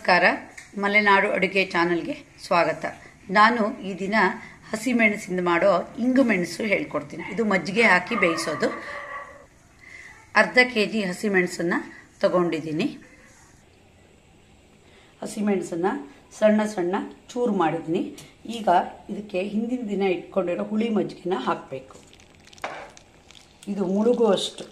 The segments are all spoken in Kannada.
ನಮಸ್ಕಾರ ಮಲೆನಾಡು ಅಡುಗೆ ಚಾನಲ್ಗೆ ಸ್ವಾಗತ ನಾನು ಈ ದಿನ ಹಸಿಮೆಣಸಿಂದ ಮಾಡೋ ಇಂಗು ಮೆಣಸು ಹೇಳ್ಕೊಡ್ತೀನಿ ಇದು ಮಜ್ಜಿಗೆ ಹಾಕಿ ಬೇಯಿಸೋದು ಅರ್ಧ ಕೆ ಜಿ ಹಸಿಮೆಣಸನ್ನು ತಗೊಂಡಿದ್ದೀನಿ ಹಸಿಮೆಣಸನ್ನು ಸಣ್ಣ ಸಣ್ಣ ಚೂರು ಮಾಡಿದ್ದೀನಿ ಈಗ ಇದಕ್ಕೆ ಹಿಂದಿನ ದಿನ ಇಟ್ಕೊಂಡಿರೋ ಹುಳಿ ಮಜ್ಜಿಗೆನ ಹಾಕಬೇಕು ಇದು ಮುಳುಗುವಷ್ಟು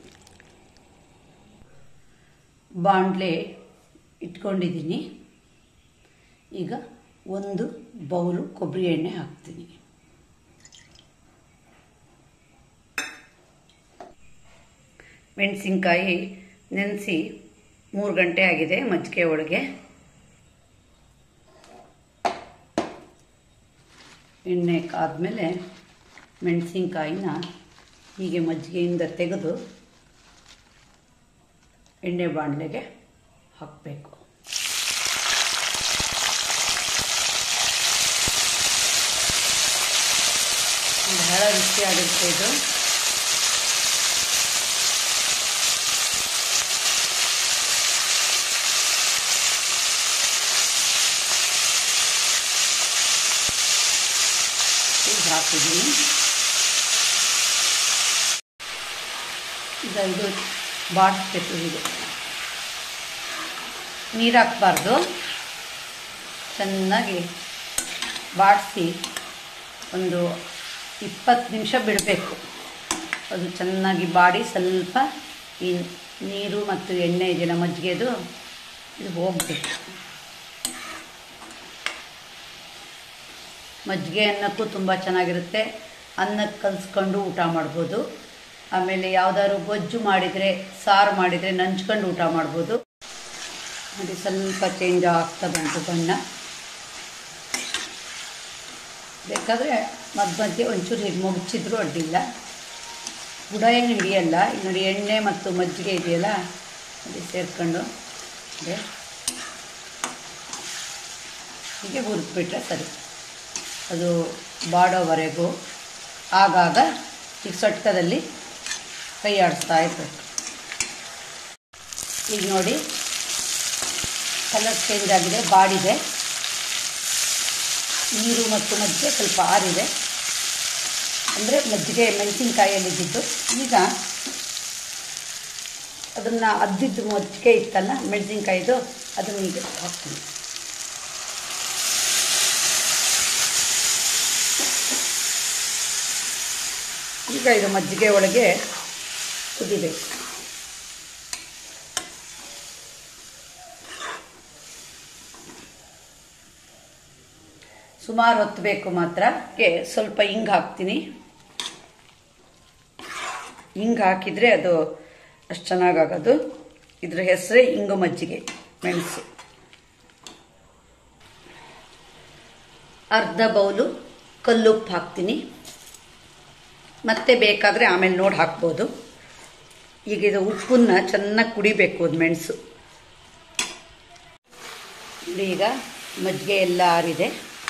ಬಾಣಲೆ ಇಟ್ಕೊಂಡಿದ್ದೀನಿ ಈಗ ಒಂದು ಬೌಲು ಕೊಬ್ಬರಿ ಎಣ್ಣೆ ಹಾಕ್ತೀನಿ ಮೆಣಸಿನ್ಕಾಯಿ ನೆನೆಸಿ ಮೂರು ಗಂಟೆ ಆಗಿದೆ ಮಜ್ಜಿಗೆ ಒಳಗೆ ಎಣ್ಣೆ ಕಾದ್ಮೇಲೆ ಮೆಣಸಿನ್ಕಾಯಿನ ಹೀಗೆ ಮಜ್ಜಿಗೆಯಿಂದ ತೆಗೆದು ಎಣ್ಣೆ ಬಾಣಲೆಗೆ ಹಾಕಬೇಕು ಬಹಳ ರುಚಿಯಾಗಿರುತ್ತೆ ಇದು ಇದು ಹಾಕಿದ್ದೀನಿ ಈಗ ಇದು ಬಾಡಿಸ್ಬೇಕು ಇದು ನೀರು ಹಾಕ್ಬಾರ್ದು ಚೆನ್ನಾಗಿ ಬಾಡಿಸಿ ಒಂದು ಇಪ್ಪತ್ತು ನಿಮಿಷ ಬಿಡಬೇಕು ಅದು ಚೆನ್ನಾಗಿ ಬಾಡಿ ಸ್ವಲ್ಪ ಈ ನೀರು ಮತ್ತು ಎಣ್ಣೆ ಇದೆಯಲ್ಲ ಮಜ್ಜಿಗೆದು ಇದು ಹೋಗಬೇಕು ಮಜ್ಜಿಗೆ ಅನ್ನಕ್ಕೂ ತುಂಬ ಚೆನ್ನಾಗಿರುತ್ತೆ ಅನ್ನಕ್ಕೆ ಕಲಿಸ್ಕೊಂಡು ಊಟ ಮಾಡ್ಬೋದು ಆಮೇಲೆ ಯಾವುದಾದ್ರು ಗೊಜ್ಜು ಮಾಡಿದರೆ ಸಾರು ಮಾಡಿದರೆ ನಂಚ್ಕೊಂಡು ಊಟ ಮಾಡ್ಬೋದು ನೋಡಿ ಸ್ವಲ್ಪ ಚೇಂಜ್ ಆಗ್ತಾ ಬಂತು ಬಣ್ಣ ಬೇಕಾದರೆ ಮಧ್ಯ ಮಧ್ಯೆ ಒಂಚೂರು ಹೀಗೆ ಮುಗಿಸಿದ್ರು ಅಡ್ಡಿಲ್ಲ ಬುಡ ಏನು ಹಿಡಿಯಲ್ಲ ಈಗ ನೋಡಿ ಎಣ್ಣೆ ಮತ್ತು ಮಜ್ಜಿಗೆ ಇದೆಯಲ್ಲ ಅದು ಸೇರಿಕೊಂಡು ಅದೇ ಹೀಗೆ ಹುರಿದ್ಬಿಟ್ರೆ ಸರಿ ಅದು ಬಾಡೋವರೆಗೂ ಆಗಾಗ ಈಗ ಸೊಟ್ಕದಲ್ಲಿ ಕೈ ಆಡಿಸ್ತಾ ಇರಬೇಕು ಈಗ ನೋಡಿ ಕಲರ್ ಚೇಂಜ್ ಆಗಿದೆ ಬಾಡಿದೆ ನೀರು ಮತ್ತು ಮಜ್ಜಿಗೆ ಸ್ವಲ್ಪ ಆರಿದೆ ಅಂದರೆ ಮಜ್ಜಿಗೆ ಮೆಣಸಿನ್ಕಾಯಲ್ಲಿದ್ದಿದ್ದು ಈಗ ಅದನ್ನು ಅದ್ದಿದ್ದು ಮಜ್ಜಿಗೆ ಇತ್ತಲ್ಲ ಮೆಣಸಿನ್ಕಾಯಿದು ಅದನ್ನು ಈಗ ಹಾಕ್ತೀನಿ ಈಗ ಇದು ಮಜ್ಜಿಗೆ ಒಳಗೆ ಕುದಿಬೇಕು ಸುಮಾರು ಹೊತ್ತು ಬೇಕು ಮಾತ್ರ ಸ್ವಲ್ಪ ಹಿಂಗೆ ಹಾಕ್ತೀನಿ ಹಿಂಗೆ ಹಾಕಿದರೆ ಅದು ಅಷ್ಟು ಚೆನ್ನಾಗಾಗೋದು ಇದ್ರ ಹೆಸರೇ ಇಂಗು ಮಜ್ಜಿಗೆ ಮೆಣಸು ಅರ್ಧ ಬೌಲು ಕಲ್ಲುಪ್ಪು ಹಾಕ್ತೀನಿ ಮತ್ತೆ ಬೇಕಾದರೆ ಆಮೇಲೆ ನೋಡಿ ಹಾಕ್ಬೋದು ಈಗ ಇದು ಉಪ್ಪನ್ನ ಚೆನ್ನಾಗಿ ಕುಡಿಬೇಕು ಅದು ಮೆಣಸು ಈಗ ಮಜ್ಜಿಗೆ ಎಲ್ಲ ಆರಿದೆ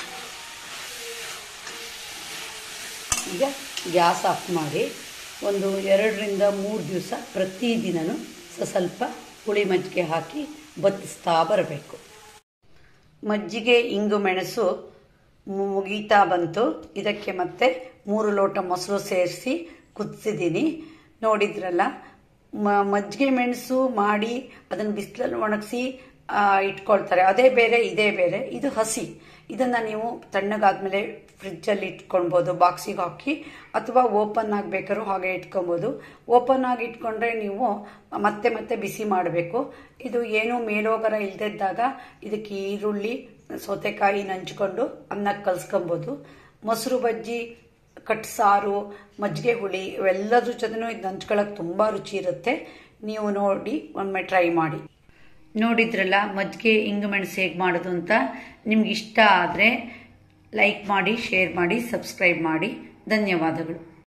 ಈಗ ಗ್ಯಾಸ್ ಆಫ್ ಮಾಡಿ ಒಂದು ಎರಡರಿಂದ ಮೂರು ದಿವಸ ಪ್ರತಿದಿನವೂ ಸ್ವಲ್ಪ ಹುಳಿ ಮಜ್ಜಿಗೆ ಹಾಕಿ ಬತ್ತಿಸ್ತಾ ಬರಬೇಕು ಮಜ್ಜಿಗೆ ಇಂಗು ಮೆಣಸು ಮುಗೀತಾ ಬಂತು ಇದಕ್ಕೆ ಮತ್ತೆ ಮೂರು ಲೋಟ ಮೊಸರು ಸೇರಿಸಿ ಕುದಿಸಿದ್ದೀನಿ ನೋಡಿದ್ರಲ್ಲ ಮಜ್ಜಿಗೆ ಮೆಣಸು ಮಾಡಿ ಅದನ್ನು ಬಿಸಿಲಲ್ಲಿ ಒಣಗಿಸಿ ಇಟ್ಕೊಳ್ತಾರೆ ಅದೇ ಬೇರೆ ಇದೇ ಬೇರೆ ಇದು ಹಸಿ ಇದನ್ನು ನೀವು ತಣ್ಣಗಾದ್ಮೇಲೆ ಫ್ರಿಜ್ಜಲ್ಲಿ ಇಟ್ಕೊಳ್ಬೋದು ಬಾಕ್ಸಿಗೆ ಹಾಕಿ ಅಥವಾ ಓಪನ್ ಆಗಬೇಕಾದ್ರೂ ಹಾಗೆ ಇಟ್ಕೊಬೋದು ಓಪನ್ ಆಗಿ ಇಟ್ಕೊಂಡ್ರೆ ನೀವು ಮತ್ತೆ ಮತ್ತೆ ಬಿಸಿ ಮಾಡಬೇಕು ಇದು ಏನು ಮೇಲೋಗರ ಇಲ್ದಿದ್ದಾಗ ಇದಕ್ಕೆ ಈರುಳ್ಳಿ ಸೌತೆಕಾಯಿ ನಂಚ್ಕೊಂಡು ಅನ್ನಕ್ಕೆ ಕಲ್ಸ್ಕೊಬೋದು ಮೊಸರು ಬಜ್ಜಿ ಕಟ್ ಸಾರು ಮಜ್ಜಿಗೆ ಹುಳಿ ಇವೆಲ್ಲದ್ರ ಜೊತೆನೂ ಇದು ನಂಚ್ಕೊಳ್ಳೋಕೆ ತುಂಬ ರುಚಿ ಇರುತ್ತೆ ನೀವು ನೋಡಿ ಒಮ್ಮೆ ಟ್ರೈ ಮಾಡಿ ನೋಡಿದ್ರಲ್ಲ ಮಜ್ಜಿಗೆ ಇಂಗು ಮೆಣಸು ಹೇಗೆ ಮಾಡೋದು ಅಂತ ನಿಮ್ಗೆ ಇಷ್ಟ ಆದರೆ ಲೈಕ್ ಮಾಡಿ ಶೇರ್ ಮಾಡಿ ಸಬ್ಸ್ಕ್ರೈಬ್ ಮಾಡಿ ಧನ್ಯವಾದಗಳು